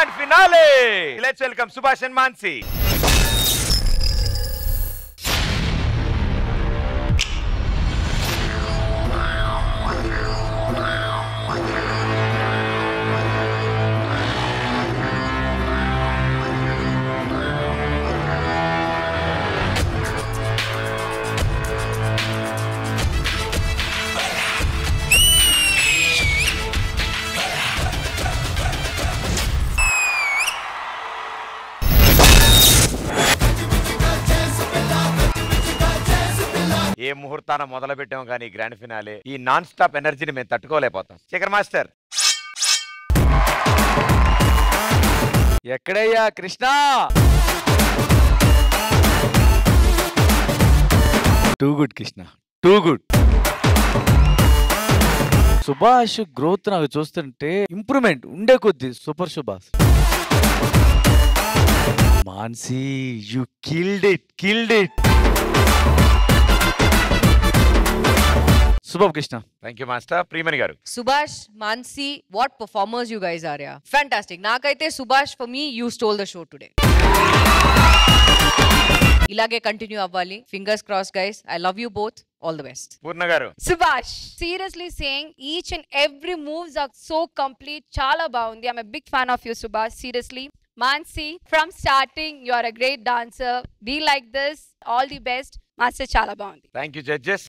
Grand finale let's welcome సుభాష్ and Mansi ఏ ముహూర్తాన మొదలు పెట్టాం కానీ గ్రాండ్ ఫినాలే ఈ నాన్ స్టాప్ ఎనర్జీని మేము తట్టుకోలేకపోతాం శేఖర్ మాస్టర్ ఎక్కడయ్యా Krishna too good Krishna too good సుభాష్ గ్రోత్ నాకు చూస్తుంటే ఇంప్రూవ్మెంట్ ఉండే కొద్ది సూపర్ సుభాష్ Mansi you killed it killed it శుభం Krishna thank you master Priyamani గారు సుభాష్ Mansi what performers you guys are ya fantastic నాకైతే సుభాష్ for me you stole the show today ఇలాగే కంటిన్యూ అవ్వాలి fingers cross guys I love you both all the best Purna గారు Subash, seriously saying each and every moves are so complete. Chala baundi. I'm a big fan of you, Subash. Seriously. Mansi, from starting, you are a great dancer. Be like this. All the best. Master Chala baundi. Thank you judges